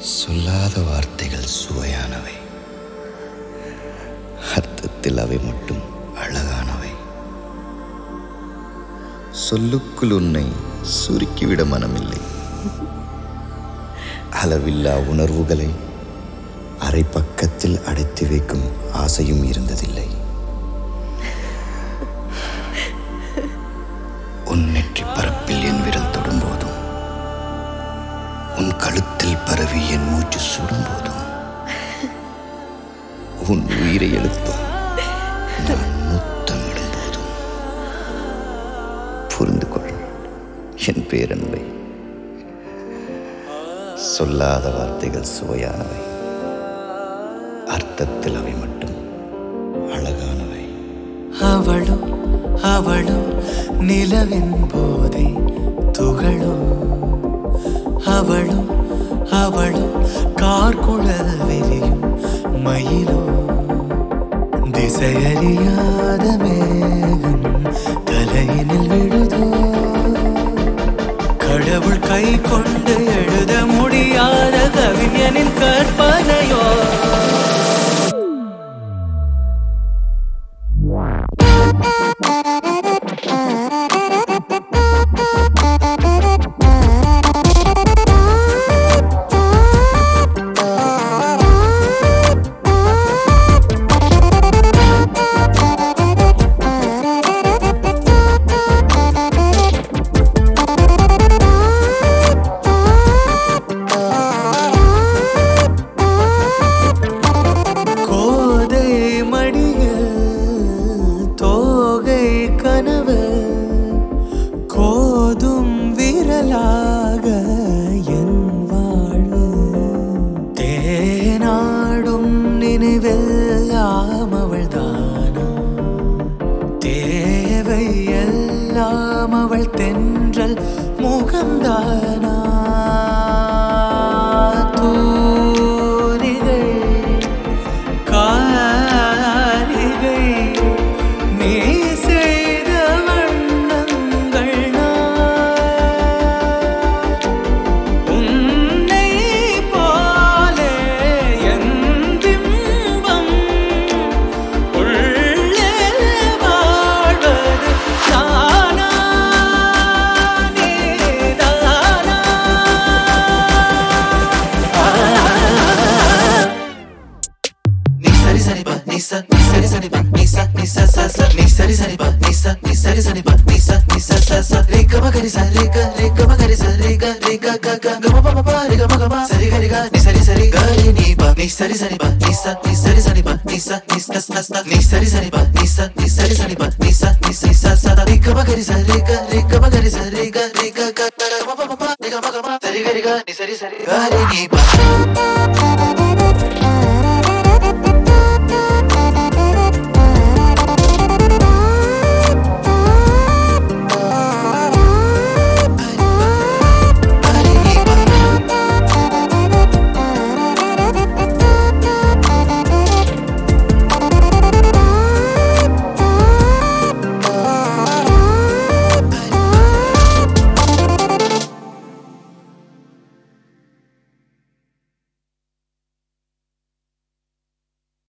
சொல்லாத வார்த்தைகள் சுவையானவை அர்த்தத்தில் அவை மட்டும் அழகானவை சொல்லுக்குள் உன்னை சுருக்கிவிட மனமில்லை அளவில்லா உணர்வுகளை அரை பக்கத்தில் அடைத்து வைக்கும் ஆசையும் இருந்ததில்லை உன் நெற்றி பரப்பில் என் விரல் தொடும்போதும் உன் கழுத்தில் பரவி என் மூச்சு சுடும்போதும் உன் உயிரை எழுப்ப நான் முத்தமிடும் போதும் புரிந்து கொள் என் பேரன்பை சொல்லாத வார்த்தைகள் சுவையானவை அர்த்தத்தில் அவை மட்டும் அழகானவை അവളോ അവളോ നിലവിൻ പോതെ തുകളോ അവളോ അവളോ കാർക്കുഴൽ വിരിയും മയിലോ ദിശയറിയാത മേഘം തലയിനിൽ വിടുതോ கடவுள் கை கொண்டு எழுத முடியாத கவிஞனின் கற்பனையோ கோதை மடியில் தோகை கனவு கோதும் விரலாக என் வாழ்வு தேனாடும் நினைவெல்லாம் அவள் தானா தேவை எல்லாம் அவள் தென்றல் முகம்தானா தூரிகை காரிகை நீ செய்த வண்ணங்கள் நான். உன்னை போலே என் பிம்பம் உள்ளே வாழ்வது தானா நீதானா Ni sari sari ba, ni sa, ni sari sari ba, ni sa, ni sa sa sa, ni sari sari ba, ni sa, ni sari sari ba, ni sa, ni sa sa sa, re ga ma ga ri sa, re ga, re ga ma ga ri sa, re ga, re ga ga ga, ga ma pa pa pa, re ga ma ga ma, sari ga ri ga, ni sari sari ga ri ni ba, ni sari sari ba, ni sa, ni sari sari ba, ni sa, ni sa sa sa, ni sari sari ba, ni sa, ni sari sari ba, ni sa, ni sa sa sa, re ga ma ga ri sa, re ga, re ga ma ga ri sa, re ga, re ga ga ga, ga ma pa pa pa, re ga ma ga ma, sari ga ri ga, ni sari sari ga ri ni ba.